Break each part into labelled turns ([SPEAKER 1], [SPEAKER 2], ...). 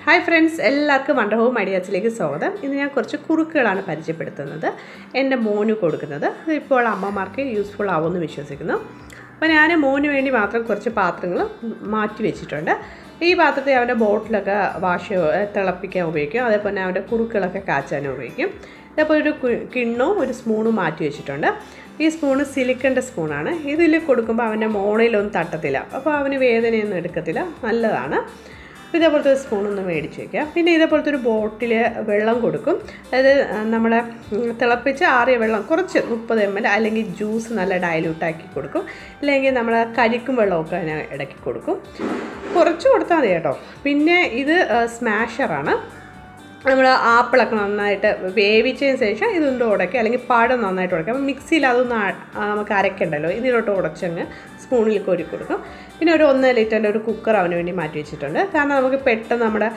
[SPEAKER 1] hi friends എല്ലാവർക്കും wonder home ഐഡിയാസിലേക്ക് സ്വാഗതം ഇന്ന് ഞാൻ കുറച്ച് കുറുക്കുകളാണ് പരിചയപ്പെടുത്തുന്നത് എൻ്റെ മോന് കൊടുക്കുന്നത് ഇത് ഇപ്പോൾ അമ്മമാർക്ക് യൂസ്ഫുൾ ആവുമെന്ന് വിശ്വസിക്കുന്നു അപ്പോൾ ഞാൻ മോന് വേണ്ടി മാത്രം കുറച്ച് പാത്രങ്ങൾ മാറ്റി വെച്ചിട്ടുണ്ട് ഈ പാത്രത്തിൽ അവൻ്റെ ബോട്ടിലൊക്കെ വാഷ് തിളപ്പിക്കാൻ ഉപയോഗിക്കും അതേപോലെ തന്നെ അവൻ്റെ കുറുക്കുകളൊക്കെ കാച്ചാനും ഉപയോഗിക്കും അതേപോലെ ഒരു കു- കിണ്ണവും ഒരു സ്പൂണും മാറ്റി വെച്ചിട്ടുണ്ട് ഈ സ്പൂണ് സിലിക്കൻ്റെ സ്പൂണാണ് ഇതിൽ കൊടുക്കുമ്പോൾ അവൻ്റെ മോണയിലൊന്നും തട്ടത്തില്ല അപ്പോൾ അവന് വേദനയൊന്നും എടുക്കത്തില്ല നല്ലതാണ് അപ്പോൾ ഇതേപോലത്തെ ഒരു സ്പൂണൊന്ന് മേടിച്ച് വയ്ക്കുക പിന്നെ ഇതേപോലത്തെ ഒരു ബോട്ടിൽ വെള്ളം കൊടുക്കും അതായത് ആ, നമ്മുടെ ഉം, തിളപ്പിച്ച് ആറിയ വെള്ളം കുറച്ച് മുപ്പത് എം എൽ അല്ലെങ്കിൽ ജ്യൂസ് നല്ല ഡയലൂട്ടാക്കി കൊടുക്കും അല്ലെങ്കിൽ നമ്മൾ കരിക്കും വെള്ളമൊക്കെ അതിന് ഇടയ്ക്ക് കൊടുക്കും കുറച്ച് കൊടുത്താൽ മതി കേട്ടോ പിന്നെ ഇത് സ്മാഷറാണ് നമ്മൾ ആപ്പിളൊക്കെ നന്നായിട്ട് വേവിച്ചതിന് ശേഷം ഇതൊന്ന് ഉടയ്ക്കുക അല്ലെങ്കിൽ പഴം നന്നായിട്ട് ഉടയ്ക്കുക അപ്പം മിക്സിയിൽ അതൊന്ന് ആ- ആ നമുക്ക് അരക്കണ്ടല്ലോ ഇതിലോട്ട് ഉടച്ചങ്ങ് സ്പൂണിൽ കോരി കൊടുക്കും പിന്നെ ഒരു ഒന്നര ലിറ്ററിൻ്റെ ഒരു കുക്കർ അവന് വേണ്ടി മാറ്റി വെച്ചിട്ടുണ്ട് കാരണം നമുക്ക് പെട്ടെന്ന് നമ്മുടെ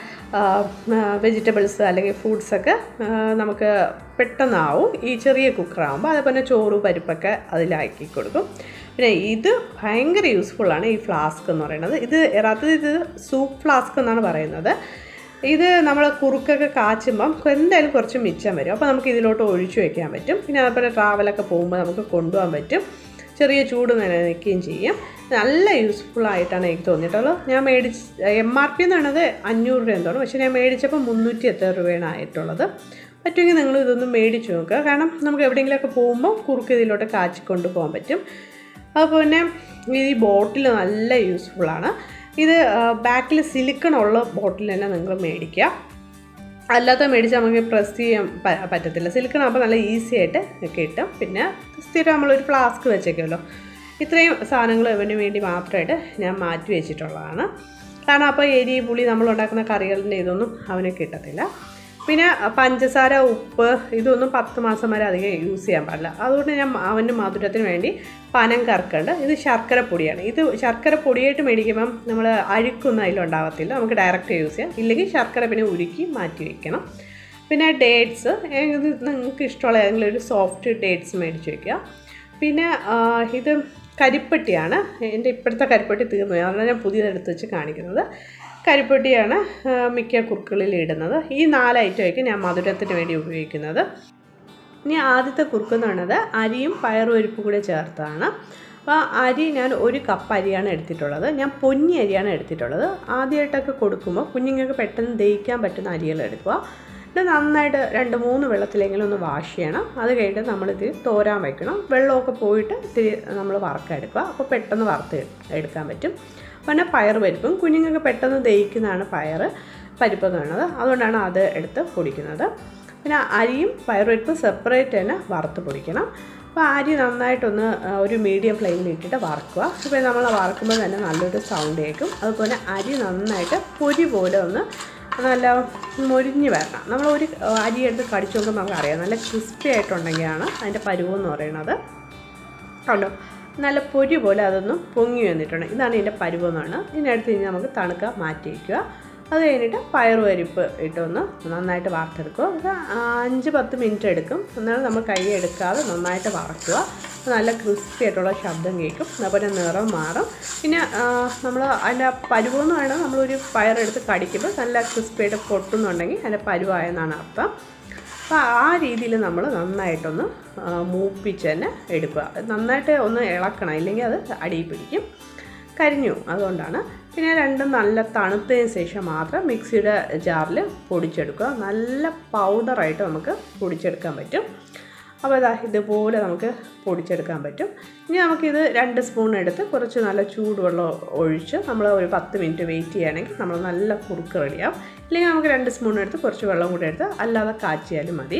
[SPEAKER 1] വെജിറ്റബിൾസ് അല്ലെങ്കിൽ ഫ്രൂട്ട്സൊക്കെ നമുക്ക് പെട്ടെന്നാവും ഈ ചെറിയ കുക്കറാകുമ്പോൾ അതേപോലെ ചോറ് പരിപ്പൊക്കെ അതിലാക്കി കൊടുക്കും പിന്നെ ഇത് ഭയങ്കര യൂസ്ഫുള്ളാണ് ഈ ഫ്ലാസ്ക് എന്ന് പറയുന്നത് ഇത് യഥാർത്ഥത്തിൽ ഇത് സൂപ്പ് ഫ്ലാസ്ക് എന്നാണ് പറയുന്നത് ഇത് നമ്മൾ കുറുക്കൊക്കെ കാച്ചുമ്പം എന്തായാലും കുറച്ച് മിച്ചം വരും അപ്പോൾ നമുക്ക് ഇതിലോട്ട് ഒഴിച്ചു വെക്കാൻ പറ്റും പിന്നെ അതുപോലെ ട്രാവലൊക്കെ പോകുമ്പോൾ നമുക്ക് കൊണ്ടുപോകാൻ പറ്റും ചെറിയ ചൂട് നിലനിൽക്കുകയും ചെയ്യും നല്ല യൂസ്ഫുൾ ആയിട്ടാണ് എനിക്ക് തോന്നിയിട്ടുള്ളത് ഞാൻ മേടിച്ച് എം ആർ പി എന്ന് പറയുന്നത് അഞ്ഞൂറ് രൂപ എന്തോണം പക്ഷേ ഞാൻ മേടിച്ചപ്പോൾ മുന്നൂറ്റി എത്ര രൂപയാണ് ആയിട്ടുള്ളത് പറ്റുമെങ്കിൽ നിങ്ങൾ ഇതൊന്ന് മേടിച്ച് നോക്കുക കാരണം നമുക്ക് എവിടെയെങ്കിലുമൊക്കെ പോകുമ്പോൾ കുറുക്ക് ഇതിലോട്ട് കാച്ചി കൊണ്ടുപോകാൻ പറ്റും അതുപോലെ തന്നെ ഈ ബോട്ടിൽ നല്ല യൂസ്ഫുള്ളാണ് ഇത് ബാക്കിൽ സിലിക്കൺ ഉള്ള ബോട്ടിൽ തന്നെ നിങ്ങൾ മേടിക്കുക അല്ലാത്ത മേടിച്ച് നമുക്ക് പ്രസ് ചെയ്യാൻ പ- പറ്റത്തില്ല സിലിക്കൺ ആകുമ്പോൾ നല്ല ഈസി ആയിട്ട് കിട്ടും പിന്നെ സ്ഥിരം നമ്മളൊരു ഫ്ലാസ്ക് വെച്ചേക്കുമല്ലോ ഇത്രയും സാധനങ്ങൾ ഇവന് വേണ്ടി മാത്രമായിട്ട് ഞാൻ മാറ്റി വെച്ചിട്ടുള്ളതാണ് കാരണം അപ്പോൾ എരി പുളി നമ്മൾ ഉണ്ടാക്കുന്ന കറികളുടെ ഇതൊന്നും അവന് കിട്ടത്തില്ല പിന്നെ പഞ്ചസാര ഉപ്പ് ഇതൊന്നും പത്ത് മാസം വരെ അധികം യൂസ് ചെയ്യാൻ പാടില്ല അതുകൊണ്ട് ഞാൻ അവൻ്റെ മധുരത്തിന് വേണ്ടി പനം കറക്കുണ്ട് ഇത് ശർക്കര പൊടിയാണ് ഇത് ശർക്കര പൊടിയായിട്ട് മേടിക്കുമ്പം നമ്മൾ അഴുക്കൊന്നും അതിലുണ്ടാകത്തില്ല നമുക്ക് ഡയറക്റ്റ് യൂസ് ചെയ്യാം ഇല്ലെങ്കിൽ ശർക്കര പിന്നെ ഉരുക്കി മാറ്റി വയ്ക്കണം പിന്നെ ഡേറ്റ്സ് ഇത് നിങ്ങൾക്ക് ഇഷ്ടമുള്ള ഏതെങ്കിലും ഒരു സോഫ്റ്റ് ഡേറ്റ്സ് മേടിച്ച് വയ്ക്കുക പിന്നെ ആ, ഇത് കരിപ്പെട്ടിയാണ് എൻ്റെ ഇപ്പോഴത്തെ കരിപ്പെട്ടി തീർന്നു അതാണ് ഞാൻ പുതിയത് എടുത്ത് വെച്ച് കാണിക്കുന്നത് കരിപ്പെട്ടിയാണ് ആ, മിക്ക കുറുക്കുകളിൽ ഇടുന്നത് ഈ നാല് ഐറ്റമായിരിക്കും ഞാൻ മധുരത്തിന് വേണ്ടി ഉപയോഗിക്കുന്നത് ഇനി ആദ്യത്തെ കുറുക്കെന്ന് പറയുന്നത് അരിയും പയറുപരിപ്പും കൂടെ ചേർത്താണ് അപ്പോൾ അരി ഞാൻ ഒരു കപ്പ് അരിയാണ് എടുത്തിട്ടുള്ളത് ഞാൻ പൊന്നി അരിയാണ് എടുത്തിട്ടുള്ളത് ആദ്യമായിട്ടൊക്കെ കൊടുക്കുമ്പോൾ കുഞ്ഞുങ്ങൾക്ക് പെട്ടെന്ന് ദഹിക്കാൻ പറ്റുന്ന അരികൾ എടുക്കുക ഇത് നന്നായിട്ട് രണ്ട് മൂന്ന് വെള്ളത്തിലെങ്കിലും ഒന്ന് വാഷ് ചെയ്യണം അത് കഴിഞ്ഞിട്ട് നമ്മളിത് തോരാൻ വയ്ക്കണം വെള്ളമൊക്കെ പോയിട്ട് ഇത്തിരി നമ്മൾ വറുക്കെടുക്കുക അപ്പോൾ പെട്ടെന്ന് വറുത്ത് എടുക്കാൻ പറ്റും പിന്നെ പയർ പരിപ്പും കുഞ്ഞുങ്ങൾക്ക് പെട്ടെന്ന് ദഹിക്കുന്നതാണ് പയർ പരിപ്പ് എന്ന് പറയുന്നത് അതുകൊണ്ടാണ് അത് എടുത്ത് പൊടിക്കുന്നത് പിന്നെ അരിയും പയറുപരിപ്പും സെപ്പറേറ്റ് തന്നെ വറുത്ത് പൊടിക്കണം അപ്പോൾ അരി നന്നായിട്ടൊന്ന് ആ, ഒരു മീഡിയം ഫ്ലെയിമിൽ ഇട്ടിട്ട് വറക്കുക ഇപ്പോൾ നമ്മൾ വറക്കുമ്പോൾ തന്നെ നല്ലൊരു സൗണ്ട് കേൾക്കും അതുപോലെ അരി നന്നായിട്ട് പൊരി പോലെ ഒന്ന് നല്ല മൊരിഞ്ഞ് വരണം നമ്മൾ ഒരു അരി എടുത്ത് കടിച്ചു നോക്കുമ്പോൾ നമുക്കറിയാം നല്ല ക്രിസ്പി ആയിട്ടുണ്ടെങ്കിലാണ് അതിൻ്റെ പരുവെന്ന് പറയുന്നത് കണ്ടോ നല്ല പൊരി പോലെ അതൊന്നും പൊങ്ങി വന്നിട്ടുണ്ട് ഇതാണ് ഇതിൻ്റെ പരുവെന്നാണ് ഇതിനടുത്ത് ഇനി നമുക്ക് തണുക്കാൻ മാറ്റി വയ്ക്കുക അത് കഴിഞ്ഞിട്ട് പയറ് പരിപ്പ് ഇട്ടൊന്ന് നന്നായിട്ട് വാർത്തെടുക്കുക ഇത് അഞ്ച് പത്ത് മിനിറ്റ് എടുക്കും എന്നാലും നമ്മൾ കൈ എടുക്കാതെ നന്നായിട്ട് വറക്കുക നല്ല ക്രിസ്പി ആയിട്ടുള്ള ശബ്ദം കേൾക്കും അതുപോലെ നിറം മാറും പിന്നെ നമ്മൾ അതിൻ്റെ പരുവെന്ന് പറയുന്നത് നമ്മളൊരു പയറെടുത്ത് കടിക്കുമ്പോൾ നല്ല ക്രിസ്പി ആയിട്ട് പൊട്ടുന്നുണ്ടെങ്കിൽ അതിൻ്റെ പരുവായെന്നാണ് അർത്ഥം അപ്പോൾ ആ രീതിയിൽ നമ്മൾ നന്നായിട്ടൊന്ന് ആ, മൂപ്പിച്ച് തന്നെ എടുക്കുക നന്നായിട്ട് ഒന്ന് ഇളക്കണം ഇല്ലെങ്കിൽ അത് അടിയിൽ പിടിക്കും കരിഞ്ഞു അതുകൊണ്ടാണ് പിന്നെ രണ്ടും നല്ല തണുത്തതിന് ശേഷം മാത്രം മിക്സിയുടെ ജാറിൽ പൊടിച്ചെടുക്കുക നല്ല പൗഡറായിട്ട് നമുക്ക് പൊടിച്ചെടുക്കാൻ പറ്റും അപ്പോൾ ഇതാ ഇതുപോലെ നമുക്ക് പൊടിച്ചെടുക്കാൻ പറ്റും ഇനി നമുക്കിത് രണ്ട് സ്പൂൺ എടുത്ത് കുറച്ച് നല്ല ചൂടുവെള്ളം ഒഴിച്ച് നമ്മൾ ഒരു പത്ത് മിനിറ്റ് വെയിറ്റ് ചെയ്യുകയാണെങ്കിൽ നമ്മൾ നല്ല കുറുക്ക് റെഡിയാവും ഇല്ലെങ്കിൽ നമുക്ക് രണ്ട് സ്പൂൺ എടുത്ത് കുറച്ച് വെള്ളം കൂടി എടുത്ത് അല്ലാതെ കാച്ചിയാലും മതി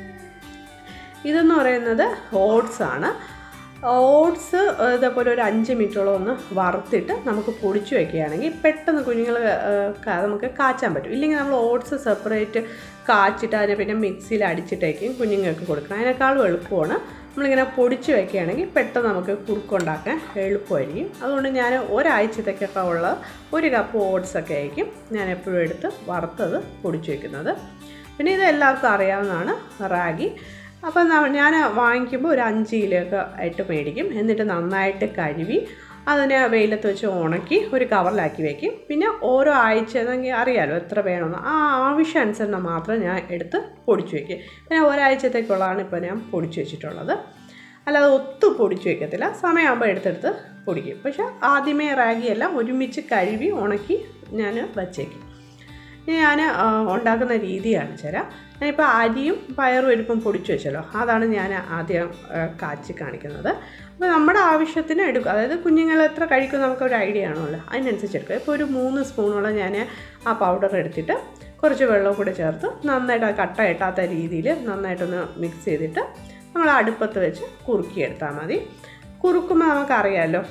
[SPEAKER 1] ഇതെന്ന് പറയുന്നത് ഓട്സ് ആണ് ഓട്സ് ഇതേപോലെ ഒരു അഞ്ച് മിനിറ്റോളം ഒന്ന് വറുത്തിട്ട് നമുക്ക് പൊടിച്ചു വെക്കുകയാണെങ്കിൽ പെട്ടെന്ന് കുഞ്ഞുങ്ങൾ നമുക്ക് കാച്ചാൻ പറ്റും ഇല്ലെങ്കിൽ നമ്മൾ ഓട്സ് സെപ്പറേറ്റ് കാച്ചിട്ട് അതിനെ പിന്നെ മിക്സിയിൽ അടിച്ചിട്ടേക്കും കുഞ്ഞുങ്ങൾക്ക് കൊടുക്കണം അതിനേക്കാളും എളുപ്പമാണ് നമ്മളിങ്ങനെ പൊടിച്ച് വെക്കുകയാണെങ്കിൽ പെട്ടെന്ന് നമുക്ക് കുറുക്കുണ്ടാക്കാൻ എളുപ്പമായിരിക്കും അതുകൊണ്ട് ഞാൻ ഒരാഴ്ചത്തേക്കൊക്കെ ഉള്ള ഒരു കപ്പ് ഓട്സൊക്കെ ആയിരിക്കും ഞാൻ എപ്പോഴും എടുത്ത് വറുത്തത് പൊടിച്ച് വെക്കുന്നത് പിന്നെ ഇത് എല്ലാവർക്കും അറിയാവുന്നതാണ് റാഗി അപ്പം ഞാൻ വാങ്ങിക്കുമ്പോൾ ഒരു അഞ്ച് കിലോയൊക്കെ ആയിട്ട് മേടിക്കും എന്നിട്ട് നന്നായിട്ട് കഴുകി അതിനെ വെയിലത്ത് വെച്ച് ഉണക്കി ഒരു കവറിലാക്കി വെക്കും പിന്നെ ഓരോ ആഴ്ച എന്നെങ്കിൽ അറിയാലോ എത്ര വേണമെന്ന് ആ ആവശ്യാനുസരണം മാത്രം ഞാൻ എടുത്ത് പൊടിച്ചു വയ്ക്കും പിന്നെ ഒരാഴ്ചത്തേക്കുള്ളതാണ് ഇപ്പോൾ ഞാൻ പൊടിച്ചു വെച്ചിട്ടുള്ളത് അല്ലാതെ ഒത്തു പൊടിച്ചു വയ്ക്കത്തില്ല സമയമാകുമ്പോൾ എടുത്തെടുത്ത് പൊടിക്കും പക്ഷെ ആദ്യമേ റാഗിയെല്ലാം ഒരുമിച്ച് കഴുകി ഉണക്കി ഞാൻ വച്ചേക്കും ഇനി ഞാൻ ഉണ്ടാക്കുന്ന രീതി കാണിച്ചു തരാം ഞാനിപ്പോൾ അരിയും പയറും പരിപ്പും പൊടിച്ചു വെച്ചല്ലോ അതാണ് ഞാൻ ആദ്യം ആ, കാച്ചി കാണിക്കുന്നത് അപ്പോൾ നമ്മുടെ ആവശ്യത്തിന് എടുക്കും അതായത് കുഞ്ഞുങ്ങൾ എത്ര കഴിക്കും നമുക്കൊരു ഐഡിയ ആണല്ലോ അതിനനുസരിച്ച് എടുക്കുക ഇപ്പോൾ ഒരു മൂന്ന് സ്പൂണോളം ഞാൻ ആ പൗഡർ എടുത്തിട്ട് കുറച്ച് വെള്ളം കൂടെ ചേർത്ത് നന്നായിട്ട് ആ കട്ട ഇട്ടാത്ത രീതിയിൽ നന്നായിട്ടൊന്ന് മിക്സ് ചെയ്തിട്ട് നമ്മൾ അടുപ്പത്ത് വെച്ച് കുറുക്കിയെടുത്താൽ മതി കുറുക്കുമ്പോൾ നമുക്കറിയാമല്ലോ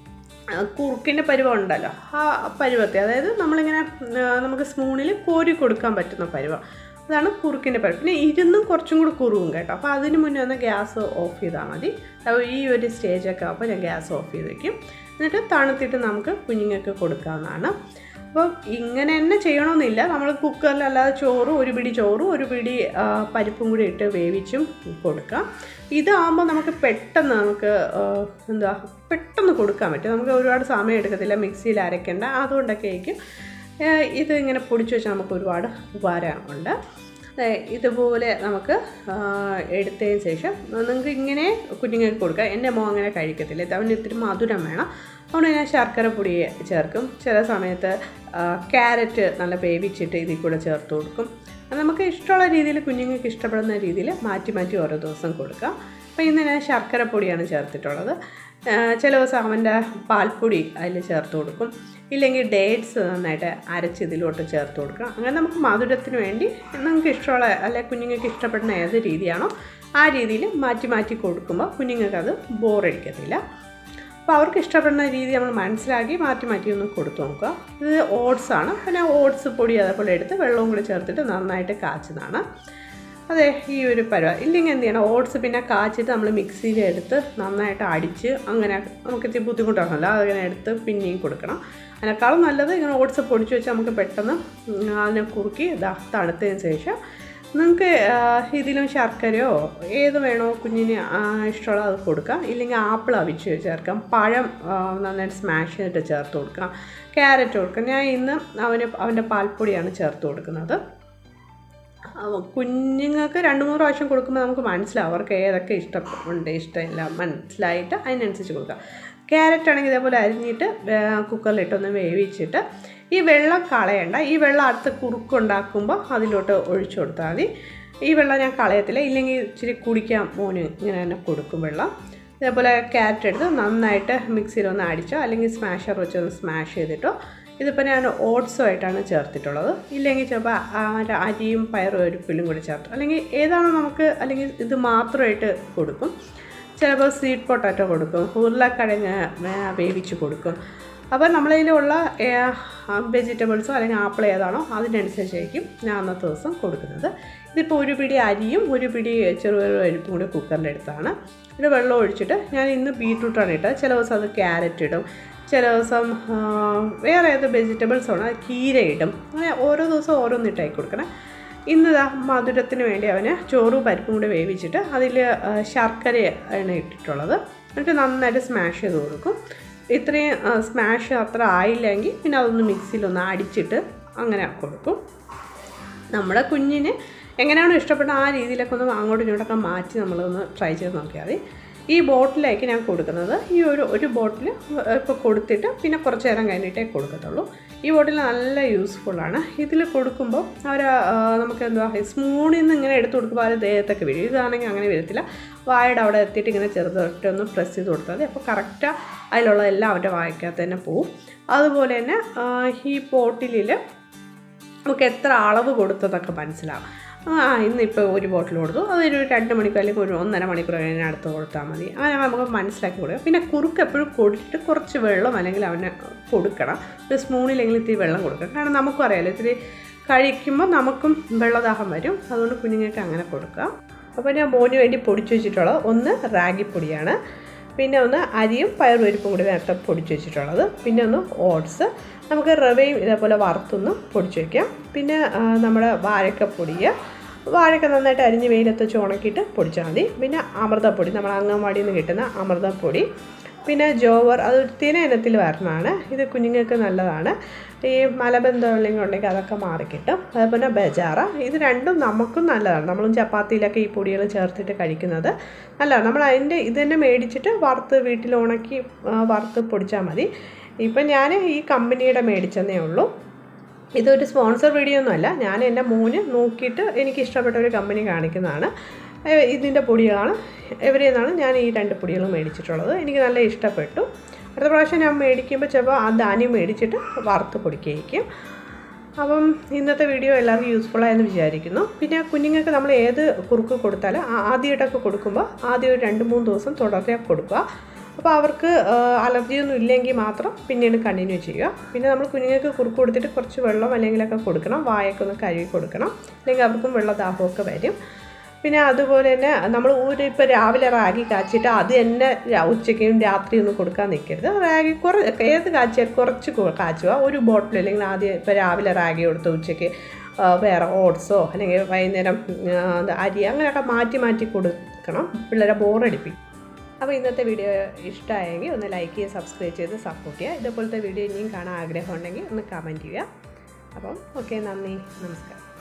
[SPEAKER 1] ആ, കുറുക്കിൻ്റെ പരുവം ഉണ്ടല്ലോ ആ പരുവത്തെ അതായത് നമ്മളിങ്ങനെ ആ, നമുക്ക് സ്പൂണിൽ കോരി കൊടുക്കാൻ പറ്റുന്ന പരുവം അതാണ് കുറുക്കിൻ്റെ പരുവം പിന്നെ ഇരുന്നും കുറച്ചും കൂടി കുറുവും കേട്ടോ അപ്പോൾ അതിന് മുന്നേ ഒന്ന് ഗ്യാസ് ഓഫ് ചെയ്താൽ മതി അപ്പോൾ ഈ ഒരു സ്റ്റേജൊക്കെ ആകുമ്പോൾ ഞാൻ ഗ്യാസ് ഓഫ് ചെയ്ത് വയ്ക്കും എന്നിട്ട് തണുത്തിട്ട് നമുക്ക് കുഞ്ഞുങ്ങൾക്ക് കൊടുക്കാവുന്നതാണ് അപ്പം ഇങ്ങനെ തന്നെ ചെയ്യണമെന്നില്ല നമ്മൾ കുക്കറിലല്ലാതെ ചോറും ഒരു പിടി ചോറും ഒരു പിടി ആ, പരിപ്പും കൂടി ഇട്ട് വേവിച്ചും കൊടുക്കാം ഇതാകുമ്പോൾ നമുക്ക് പെട്ടെന്ന് നമുക്ക് ആ, എന്താ പെട്ടെന്ന് കൊടുക്കാൻ പറ്റും നമുക്ക് ഒരുപാട് സമയം എടുക്കത്തില്ല മിക്സിയിൽ അരയ്ക്കേണ്ട അതുകൊണ്ടൊക്കെ ആയിരിക്കും ഏ, ഇത് ഇങ്ങനെ പൊടിച്ച് വെച്ചാൽ നമുക്ക് ഒരുപാട് ഉപകാരമുണ്ട് ദേ, ഇതുപോലെ നമുക്ക് ആ, എടുത്തതിന് ശേഷം നിങ്ങൾക്ക് ഇങ്ങനെ കുഞ്ഞുങ്ങൾക്ക് കൊടുക്കാം എൻ്റെ മോൻ അങ്ങനെ കഴിക്കത്തില്ല ഇത് അവന് ഇത്തിരി മധുരം വേണം അതുകൊണ്ട് ഞാൻ ശർക്കര പൊടി ചേർക്കും ചില സമയത്ത് ക്യാരറ്റ് നല്ല വേവിച്ചിട്ട് ഇതിൽ കൂടെ ചേർത്ത് കൊടുക്കും അത് നമുക്ക് ഇഷ്ടമുള്ള രീതിയിൽ കുഞ്ഞുങ്ങൾക്ക് ഇഷ്ടപ്പെടുന്ന രീതിയിൽ മാറ്റി മാറ്റി ഓരോ ദിവസം കൊടുക്കാം അപ്പോൾ ഇന്ന് ഞാൻ ശർക്കര പൊടിയാണ് ചേർത്തിട്ടുള്ളത് ആ, ചില ദിവസം അവൻ്റെ പാൽപ്പൊടി അതിൽ ചേർത്ത് കൊടുക്കും ഇല്ലെങ്കിൽ ഡേറ്റ്സ് നന്നായിട്ട് അരച്ച് ഇതിലോട്ട് ചേർത്ത് കൊടുക്കാം അങ്ങനെ നമുക്ക് മധുരത്തിന് വേണ്ടി നിങ്ങൾക്ക് ഇഷ്ടമുള്ള അല്ലെ കുഞ്ഞുങ്ങൾക്ക് ഇഷ്ടപ്പെടുന്ന ഏത് രീതിയാണോ ആ രീതിയിൽ മാറ്റി മാറ്റി കൊടുക്കുമ്പോൾ കുഞ്ഞുങ്ങൾക്ക് അത് ബോറടിക്കത്തില്ല അപ്പോൾ അവർക്ക് ഇഷ്ടപ്പെടുന്ന രീതി നമ്മൾ മനസ്സിലാക്കി മാറ്റി മാറ്റി ഒന്ന് കൊടുത്തു നോക്കുക ഇത് ഓട്സ് ആണ് പിന്നെ ഓട്സ് പൊടി അതേപോലെ എടുത്ത് വെള്ളവും കൂടി ചേർത്തിട്ട് നന്നായിട്ട് കാച്ചുന്നതാണ് അതെ ഈ ഒരു പരുവ ഇല്ലെങ്കിൽ എന്ത് ചെയ്യണം ഓട്സ് പിന്നെ കാച്ചിട്ട് നമ്മൾ മിക്സിയിൽ എടുത്ത് നന്നായിട്ട് അടിച്ച് അങ്ങനെ നമുക്ക് ഇത്തിരി ബുദ്ധിമുട്ടാണല്ലോ അതങ്ങനെ എടുത്ത് പിന്നെയും കൊടുക്കണം അതിനേക്കാളും നല്ലത് ഇങ്ങനെ ഓട്സ് പൊടിച്ച് വെച്ച് നമുക്ക് പെട്ടെന്ന് ഉം, അതിനെ കുറുക്കി ഇതാ തണുത്തതിന് ശേഷം നിങ്ങൾക്ക് ഇതിലും ശർക്കരയോ ഏത് വേണോ കുഞ്ഞിന് ആ, ഇഷ്ടമുള്ള അത് കൊടുക്കാം ഇല്ലെങ്കിൽ ആപ്പിൾ അവിച്ച് ചേർക്കാം പഴം ആ, നന്നായിട്ട് സ്മാഷ് ചെയ്തിട്ട് ചേർത്ത് കൊടുക്കാം ക്യാരറ്റ് കൊടുക്കാം ഞാൻ ഇന്ന് അവന് അവൻ്റെ പാൽപ്പൊടിയാണ് ചേർത്ത് കൊടുക്കുന്നത് അവ- കുഞ്ഞുങ്ങൾക്ക് രണ്ട് മൂന്ന് പ്രാവശ്യം കൊടുക്കുമ്പോൾ നമുക്ക് മനസ്സിലാവും അവർക്ക് ഏതൊക്കെ ഇഷ്ടമുണ്ട് ഇഷ്ടമില്ല മനസ്സിലായിട്ട് അതിനനുസരിച്ച് കൊടുക്കാം ക്യാരറ്റ് ആണെങ്കിൽ ഇതേപോലെ അരിഞ്ഞിട്ട് കുക്കറിലിട്ടൊന്ന് വേവിച്ചിട്ട് ഈ വെള്ളം കളയണ്ട ഈ വെള്ളം അടുത്ത് കുറുക്കുണ്ടാക്കുമ്പോൾ അതിലോട്ട് ഒഴിച്ചു കൊടുത്താൽ മതി ഈ വെള്ളം ഞാൻ കളയത്തില്ല ഇല്ലെങ്കിൽ ഇച്ചിരി കുടിക്കാൻ മോന് ഇങ്ങനെ തന്നെ കൊടുക്കും വെള്ളം ഇതേപോലെ ക്യാരറ്റ് എടുത്ത് നന്നായിട്ട് മിക്സിയിൽ ഒന്ന് അടിച്ചോ അല്ലെങ്കിൽ സ്മാഷർ വെച്ച് ഒന്ന് സ്മാഷ് ചെയ്തിട്ടോ ഇതിപ്പോൾ ഞാൻ ഓട്സുമായിട്ടാണ് ചേർത്തിട്ടുള്ളത് ഇല്ലെങ്കിൽ ചിലപ്പോൾ ആ മറ്റേ അരിയും പയറും ഒരുപ്പിലും കൂടി ചേർത്ത് അല്ലെങ്കിൽ ഏതാണോ നമുക്ക് അല്ലെങ്കിൽ ഇത് മാത്രമായിട്ട് കൊടുക്കും ചിലപ്പോൾ സ്വീറ്റ് പൊട്ടാറ്റോ കൊടുക്കും ഉരുളക്കിഴങ്ങ് വേ- വേവിച്ച് കൊടുക്കും അപ്പോൾ നമ്മളതിലുള്ള വെജിറ്റബിൾസോ അല്ലെങ്കിൽ ആപ്പിൾ ഏതാണോ അതിനനുസരിച്ചായിരിക്കും ഞാൻ അന്നത്തെ ദിവസം കൊടുക്കുന്നത് ഇതിപ്പോൾ ഒരു പിടി അരിയും ഒരു പിടി ചെറുപയറും പരിപ്പും കൂടി കുക്കറിലെടുത്താണ് ഇത് വെള്ളം ഒഴിച്ചിട്ട് ഞാൻ ഇന്ന് ബീട്രൂട്ടാണ് ഇട്ടത് ചില ദിവസം അത് ക്യാരറ്റ് ഇടും ചില ദിവസം ആ, വേറെ ഏത് വെജിറ്റബിൾസ് ആണ് അത് കീര ഇടും അങ്ങനെ ഓരോ ദിവസം ഓരോന്നിട്ടായി കൊടുക്കണം ഇന്നിതാ മധുരത്തിന് വേണ്ടി അവന് ചോറും പരിപ്പും കൂടി വേവിച്ചിട്ട് അതിൽ ശർക്കരയാണ് ഇട്ടിട്ടുള്ളത് എന്നിട്ട് നന്നായിട്ട് സ്മാഷ് ചെയ്ത് കൊടുക്കും ഇത്രയും സ്മാഷ് അത്ര ആയില്ലെങ്കിൽ പിന്നെ അതൊന്ന് മിക്സിയിലൊന്ന് അടിച്ചിട്ട് അങ്ങനെ കൊടുക്കും നമ്മുടെ കുഞ്ഞിന് എങ്ങനെയാണോ ഇഷ്ടപ്പെട്ട ആ രീതിയിലൊക്കെ ഒന്ന് അങ്ങോട്ടും ഇങ്ങോട്ടൊക്കെ മാറ്റി നമ്മളൊന്ന് ട്രൈ ചെയ്ത് നോക്കിയാൽ മതി ഈ ബോട്ടിലേക്ക് ഞാൻ കൊടുക്കുന്നത് ഈ ഒരു ഒരു ബോട്ടിൽ ഇപ്പോൾ കൊടുത്തിട്ട് പിന്നെ കുറച്ച് നേരം കഴിഞ്ഞിട്ടേ കൊടുക്കത്തുള്ളൂ ഈ ബോട്ടിൽ നല്ല യൂസ്ഫുള്ളാണ് ഇതിൽ കൊടുക്കുമ്പോൾ അവർ നമുക്ക് എന്താ സ്പൂണിൽ നിന്ന് ഇങ്ങനെ എടുത്ത് കൊടുക്കുമ്പോൾ അത് ദേഹത്തൊക്കെ വീഴും ഇതാണെങ്കിൽ അങ്ങനെ വരത്തില്ല വായുടെ അവിടെ എത്തിയിട്ട് ഇങ്ങനെ ചെറുതായിട്ട് ഒന്ന് പ്രസ് ചെയ്ത് കൊടുത്താൽ മതി അപ്പോൾ കറക്റ്റ് അതിലുള്ള എല്ലാം അവൻ്റെ വായിക്കകത്ത് തന്നെ പോവും അതുപോലെ തന്നെ ആ, ഈ ബോട്ടിലിൽ നമുക്ക് എത്ര അളവ് കൊടുത്തതൊക്കെ മനസ്സിലാവും ആ ഇന്നിപ്പോൾ ഒരു ബോട്ടിൽ കൊടുത്തു അതൊരു രണ്ട് മണിക്കൂർ അല്ലെങ്കിൽ ഒരു ഒന്നര മണിക്കൂർ കഴിഞ്ഞ് അടുത്ത് കൊടുത്താൽ മതി അങ്ങനെ നമുക്ക് മനസ്സിലാക്കി കൊടുക്കുക പിന്നെ കുറുക്ക് എപ്പോഴും കൊടുത്തിട്ട് കുറച്ച് വെള്ളം അല്ലെങ്കിൽ അവന് കൊടുക്കണം ഒരു സ്പൂണിലെങ്കിലും ഇത്തിരി വെള്ളം കൊടുക്കണം കാരണം നമുക്കും അറിയാലോ ഇത്തിരി കഴിക്കുമ്പോൾ നമുക്കും വെള്ളദാഹം വരും അതുകൊണ്ട് കുഞ്ഞുങ്ങൾക്ക് അങ്ങനെ കൊടുക്കാം അപ്പോൾ ഞാൻ മോന് വേണ്ടി പൊടിച്ചു വെച്ചിട്ടുള്ളത് ഒന്ന് റാഗിപ്പൊടിയാണ് പിന്നെ ഒന്ന് അരിയും പയറുപരിപ്പും കൂടി നേരത്തെ പൊടിച്ച് വെച്ചിട്ടുള്ളത് പിന്നെ ഒന്ന് ഓട്സ് നമുക്ക് റവയും ഇതേപോലെ വറുത്തൊന്ന് പൊടിച്ച് വയ്ക്കാം പിന്നെ ആ, നമ്മുടെ വാഴക്കപ്പൊടി വാഴക്ക നന്നായിട്ട് അരിഞ്ഞ് വെയിലത്ത് വെച്ച് ഉണക്കിയിട്ട് പൊടിച്ചാൽ മതി പിന്നെ അമൃതപ്പൊടി നമ്മൾ അംഗൻവാടിയിൽ നിന്ന് കിട്ടുന്ന അമൃതപ്പൊടി പിന്നെ ജോവർ അത് തിന ഇനത്തിൽ വരണതാണ് ഇത് കുഞ്ഞുങ്ങൾക്ക് നല്ലതാണ് ഈ മലബന്ധം അല്ലെങ്കിൽ ഉണ്ടെങ്കിൽ അതൊക്കെ മാറിക്കിട്ടും അതുപോലെ ബജാറ ഇത് രണ്ടും നമുക്കും നല്ലതാണ് നമ്മളും ചപ്പാത്തിയിലൊക്കെ ഈ പൊടികൾ ചേർത്തിട്ട് കഴിക്കുന്നത് നല്ലതാണ് നമ്മൾ അതിൻ്റെ ഇത് തന്നെ മേടിച്ചിട്ട് വറുത്ത് വീട്ടിൽ ഉണക്കി ആ, വറുത്ത് പൊടിച്ചാൽ മതി ഇപ്പം ഞാൻ ഈ കമ്പനിയുടെ മേടിച്ചെന്നേ ഉള്ളൂ ഇതൊരു സ്പോൺസർ വീഡിയോ ഒന്നുമല്ല ഞാൻ എൻ്റെ മോന് നോക്കിയിട്ട് എനിക്ക് ഇഷ്ടപ്പെട്ട ഒരു കമ്പനി കാണിക്കുന്നതാണ് ഏഹ് ഇതിൻ്റെ പൊടികളാണ് ഇവരിൽ നിന്നാണ് ഞാൻ ഈ രണ്ട് പൊടികൾ മേടിച്ചിട്ടുള്ളത് എനിക്ക് നല്ല ഇഷ്ടപ്പെട്ടു അടുത്ത പ്രാവശ്യം ഞാൻ മേടിക്കുമ്പോൾ ചിലപ്പോൾ ആ ധാന്യം മേടിച്ചിട്ട് വറുത്ത് പൊടിക്കുകയായിരിക്കും അപ്പം ഇന്നത്തെ വീഡിയോ എല്ലാവർക്കും യൂസ്ഫുൾ ആയെന്ന് വിചാരിക്കുന്നു പിന്നെ കുഞ്ഞുങ്ങൾക്ക് നമ്മൾ ഏത് കുറുക്ക് കൊടുത്താലും ആ- ആദ്യമായിട്ടൊക്കെ കൊടുക്കുമ്പോൾ ആദ്യം ഒരു രണ്ട് മൂന്ന് ദിവസം തുടർച്ചയായി കൊടുക്കുക അപ്പോൾ അവർക്ക് അലർജി ഒന്നും ഇല്ലെങ്കിൽ മാത്രം പിന്നീട് കണ്ടിന്യൂ ചെയ്യുക പിന്നെ നമ്മൾ കുഞ്ഞുങ്ങൾക്ക് കുറുക്ക് കൊടുത്തിട്ട് കുറച്ച് വെള്ളം അല്ലെങ്കിലൊക്കെ കൊടുക്കണം വായൊക്കെ ഒന്ന് കഴുകി കൊടുക്കണം അല്ലെങ്കിൽ അവർക്കും വെള്ളദാഹമൊക്കെ വരും പിന്നെ അതുപോലെ തന്നെ നമ്മൾ ഒരു ഇപ്പോൾ രാവിലെ റാഗി കാച്ചിട്ട് അത് തന്നെ രാ- ഉച്ചയ്ക്കും രാത്രിയൊന്നും കൊടുക്കാൻ നിൽക്കരുത് റാഗി കുറ ഏത് കാച്ചിയാൽ കുറച്ച് കൊ- കാച്ചുക ഒരു ബോട്ടിൽ അല്ലെങ്കിൽ ആദ്യം ഇപ്പോൾ രാവിലെ റാഗി കൊടുത്ത് ഉച്ചയ്ക്ക് ആ, വേറെ ഓട്സോ അല്ലെങ്കിൽ വൈകുന്നേരം ആ, അത് അരി അങ്ങനെയൊക്കെ മാറ്റി മാറ്റി കൊടുക്കണം പിള്ളേരെ ബോറടിപ്പിക്കും അപ്പോൾ ഇന്നത്തെ വീഡിയോ ഇഷ്ടമായെങ്കിൽ ഒന്ന് ലൈക്ക് ചെയ്യുക സബ്സ്ക്രൈബ് ചെയ്ത് സപ്പോർട്ട് ചെയ്യുക ഇതേപോലത്തെ വീഡിയോ ഇനിയും കാണാൻ ആഗ്രഹമുണ്ടെങ്കിൽ ഒന്ന് കമൻറ്റ് ചെയ്യുക അപ്പം ഓക്കെ നന്ദി നമസ്കാരം